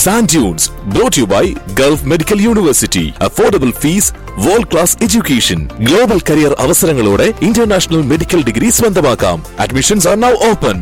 Sand Dunes, brought to you by Gulf Medical University. Affordable fees, world class education, global career അവസരങ്ങളോടെ international medical degree സ്വന്തമാക്കാം admissions are now open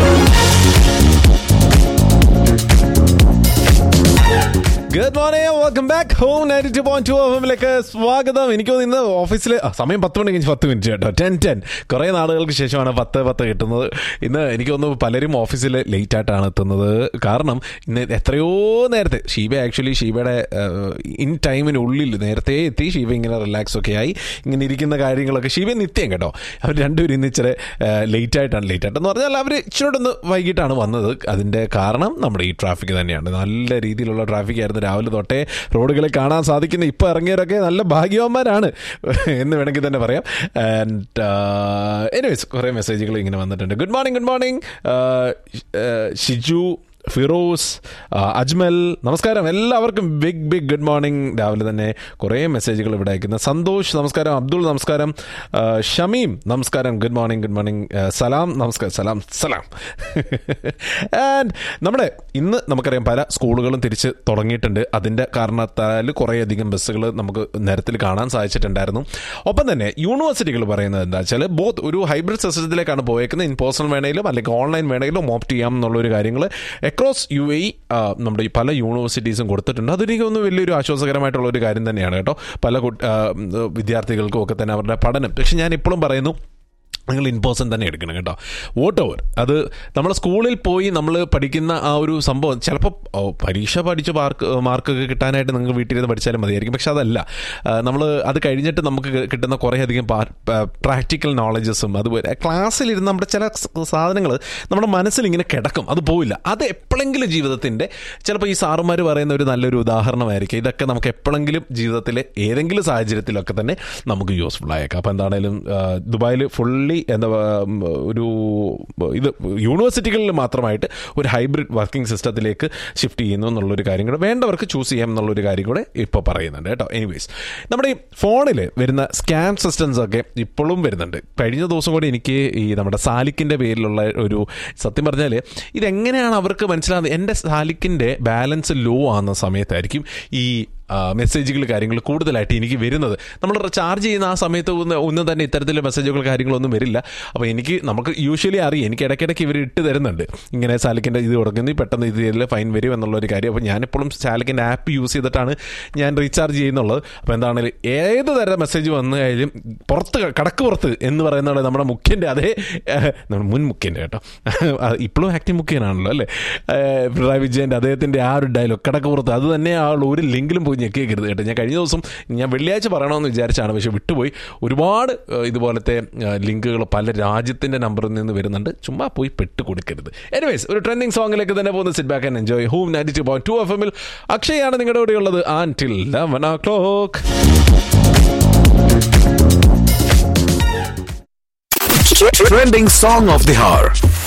good morning welcome back home ninety two point two എഫിലേക്ക് സ്വാഗതം എനിക്ക് തോന്നുന്നു ഇന്ന് ഓഫീസിൽ സമയം പത്ത് മണി കഴിഞ്ഞ് പത്ത് മിനിറ്റ് കേട്ടോ ടെൻ ടെൻ കുറേ നാളുകൾക്ക് ശേഷമാണ് പത്ത് പത്ത് കിട്ടുന്നത് ഇന്ന് എനിക്ക് തോന്നുന്നു പലരും ഓഫീസിൽ ലേറ്റ് ആയിട്ടാണ് എത്തുന്നത് കാരണം ഇന്ന് എത്രയോ നേരത്തെ ഷീബ ആക്ച്വലി ഷീബയുടെ ഇൻ ടൈമിനുള്ളിൽ നേരത്തെ എത്തി ഷീബ ഇങ്ങനെ റിലാക്സ് ഒക്കെ ആയി ഇങ്ങനെ ഇരിക്കുന്ന കാര്യങ്ങളൊക്കെ ഷീബ നിത്യം കേട്ടോ അവർ രണ്ടുപേരും ഇന്ന് ഇച്ചിരി ലേറ്റ് ആയിട്ടാണ് ലേറ്റ് ആയിട്ടെന്ന് പറഞ്ഞാൽ അവർ ഇച്ചിരി ഒന്ന് വൈകിട്ടാണ് വന്നത് അതിൻ്റെ കാരണം നമ്മുടെ ഈ ട്രാഫിക് തന്നെയാണ് നല്ല രീതിയിലുള്ള ട്രാഫിക് ആയിരുന്നു രാവിലെ തൊട്ടേ റോഡുകളിൽ കാണാൻ സാധിക്കുന്ന ഇപ്പോൾ ഇറങ്ങിയവരൊക്കെ നല്ല ഭാഗ്യവാന്മാരാണ് എന്ന് വേണമെങ്കിൽ തന്നെ പറയാം ആൻഡ് എനിവേസ് കുറേ മെസ്സേജുകൾ ഇങ്ങനെ വന്നിട്ടുണ്ട് good morning good morning Shiju Firoz ആ, അജ്മൽ നമസ്കാരം എല്ലാവർക്കും ബിഗ് ബിഗ് ഗുഡ് മോർണിംഗ് രാവിലെ തന്നെ കുറേ മെസ്സേജുകൾ ഇവിടെ അയക്കുന്നത് സന്തോഷ് നമസ്കാരം അബ്ദുൾ നമസ്കാരം ആ, ഷമീം നമസ്കാരം ഗുഡ് മോർണിംഗ് ഗുഡ് മോർണിംഗ് ആ, സലാം നമസ്കാരം സലാം സലാം ആൻഡ് നമ്മുടെ ഇന്ന് നമുക്കറിയാം പല സ്കൂളുകളും തിരിച്ച് തുടങ്ങിയിട്ടുണ്ട് അതിൻ്റെ കാരണത്താൽ കുറേയധികം ബസ്സുകൾ നമുക്ക് നേരത്തിൽ കാണാൻ സാധിച്ചിട്ടുണ്ടായിരുന്നു ഒപ്പം തന്നെ യൂണിവേഴ്സിറ്റികൾ പറയുന്നത് എന്താ വെച്ചാൽ ബോത്ത് ഒരു ഹൈബ്രിഡ് സിസ്റ്റത്തിലേക്കാണ് പോയേക്കുന്നത് ഇൻ പേഴ്സണൽ വേണേലും അല്ലെങ്കിൽ ഓൺലൈൻ വേണേലും ഓപ്റ്റ് ചെയ്യാം എന്നുള്ളൊരു കാര്യങ്ങൾ അക്രോസ് യു എ നമ്മുടെ ഈ പല യൂണിവേഴ്സിറ്റീസും കൊടുത്തിട്ടുണ്ട് അതെനിക്ക് ഒന്ന് വലിയൊരു ആശ്വാസകരമായിട്ടുള്ള ഒരു കാര്യം തന്നെയാണ് കേട്ടോ പല കുട്ടി- ആ, വിദ്യാർത്ഥികൾക്കും ഒക്കെ തന്നെ അവരുടെ പഠനം പക്ഷെ ഞാൻ ഇപ്പോഴും പറയുന്നു നിങ്ങൾ ഇൻ പേഴ്സൺ തന്നെ എടുക്കണം കേട്ടോ വോട്ട് ഓവർ അത് നമ്മൾ സ്കൂളിൽ പോയി നമ്മൾ പഠിക്കുന്ന ആ ഒരു സംഭവം ചിലപ്പോൾ ഓ, പരീക്ഷ പഠിച്ച് മാർക്ക് മാർക്കൊക്കെ കിട്ടാനായിട്ട് നിങ്ങൾക്ക് വീട്ടിലിരുന്ന് പഠിച്ചാലും മതിയായിരിക്കും പക്ഷെ അതല്ല നമ്മൾ അത് കഴിഞ്ഞിട്ട് നമുക്ക് കി- കിട്ടുന്ന കുറേയധികം പ്രാക്ടിക്കൽ നോളജസും അതുപോലെ ക്ലാസ്സിലിരുന്ന് നമ്മുടെ ചില സാധനങ്ങൾ നമ്മുടെ മനസ്സിൽ ഇങ്ങനെ കിടക്കും അത് പോയില്ല അത് എപ്പോഴെങ്കിലും ജീവിതത്തിൻ്റെ ചിലപ്പോൾ ഈ സാറുമാർ പറയുന്ന ഒരു നല്ലൊരു ഉദാഹരണമായിരിക്കും ഇതൊക്കെ നമുക്ക് എപ്പോഴെങ്കിലും ജീവിതത്തിലെ ഏതെങ്കിലും സാഹചര്യത്തിലൊക്കെ തന്നെ നമുക്ക് യൂസ്ഫുൾ ആയേക്കാം അപ്പോൾ എന്താണേലും ദുബായിൽ ഫുള്ളി എന്താ ഉം, ഒരു ഇത് യൂണിവേഴ്സിറ്റികളിൽ മാത്രമായിട്ട് ഒരു ഹൈബ്രിഡ് വർക്കിംഗ് സിസ്റ്റത്തിലേക്ക് ഷിഫ്റ്റ് ചെയ്യുന്നു എന്നുള്ളൊരു കാര്യം കൂടെ വേണ്ടവർക്ക് ചൂസ് ചെയ്യാം എന്നുള്ളൊരു കാര്യം കൂടെ ഇപ്പോൾ പറയുന്നുണ്ട് കേട്ടോ എനിവേസ് നമ്മുടെ ഈ ഫോണിൽ വരുന്ന സ്കാം സിസ്റ്റംസ് ഒക്കെ ഇപ്പോഴും വരുന്നുണ്ട് കഴിഞ്ഞ ദിവസം കൂടി എനിക്ക് ഈ നമ്മുടെ സാലിക്കിൻ്റെ പേരിലുള്ള ഒരു സത്യം പറഞ്ഞാൽ ഇതെങ്ങനെയാണ് അവർക്ക് മനസ്സിലാകുന്നത് എൻ്റെ സാലിക്കിൻ്റെ ബാലൻസ് ലോ ആകുന്ന സമയത്തായിരിക്കും ഈ മെസ്സേജുകൾ കാര്യങ്ങൾ കൂടുതലായിട്ട് എനിക്ക് വരുന്നത് നമ്മൾ ചാർജ് ചെയ്യുന്ന ആ സമയത്ത് ഒന്ന് ഒന്നും തന്നെ ഇത്തരത്തിലുള്ള മെസ്സേജുകൾ കാര്യങ്ങളൊന്നും വരില്ല അപ്പോൾ എനിക്ക് നമുക്ക് യൂഷ്വലി അറിയാം എനിക്ക് ഇടയ്ക്കിടയ്ക്ക് ഇവർ ഇട്ട് തരുന്നുണ്ട് ഇങ്ങനെ സാലിക്കിൻ്റെ ഇത് കൊടുക്കുന്നു പെട്ടെന്ന് ഇത് ഇതിൽ ഫൈൻ വരും എന്നുള്ളൊരു കാര്യം അപ്പോൾ ഞാനിപ്പോഴും സാലിക്കിൻ്റെ ആപ്പ് യൂസ് ചെയ്തിട്ടാണ് ഞാൻ റീചാർജ് ചെയ്യുന്നുള്ളത് അപ്പോൾ എന്താണെങ്കിലും ഏത് തരം മെസ്സേജ് വന്നു കഴിഞ്ഞാലും പുറത്ത് കടക്ക് പുറത്ത് എന്ന് പറയുന്നത് നമ്മുടെ മുഖ്യൻ്റെ അതേ ഏഹ്, നമ്മുടെ മുൻ മുഖ്യൻ്റെ കേട്ടോ അത് ഇപ്പോഴും ആക്റ്റീവ് മുഖ്യനാണല്ലോ അല്ലേ ഏഹ്, പിണറായി വിജയൻ്റെ അദ്ദേഹത്തിൻ്റെ ആ ഒരു ഡയലോഗ് കടക്ക് പുറത്ത് അത് തന്നെ ആ ഒരു ലിങ്കിലും പോയി ഞെക്കിയേക്കരുത് കേട്ടോ ഞാൻ കഴിഞ്ഞ ദിവസം ഞാൻ വെള്ളിയാഴ്ച പറയണമെന്ന് വിചാരിച്ചാണ് പക്ഷെ വിട്ടുപോയി ഒരുപാട് ഏഹ്, ഇതുപോലത്തെ ലിങ്കുകൾ പല രാജ്യത്തിൻ്റെ നമ്പറിൽ നിന്ന് വരുന്നുണ്ട് ചുമ്മാ പോയി പെട്ട് കൊടുക്കരുത് എനിവേസ് ഒരു ട്രെൻഡിങ് സോങ്ങിലേക്ക് തന്നെ പോകുന്ന sit back and enjoy hmm ninety two point two F എമ്മിൽ അക്ഷയാണ് നിങ്ങളുടെ കൂടെ ഉള്ളത് until eleven o'clock Trending song of the hour.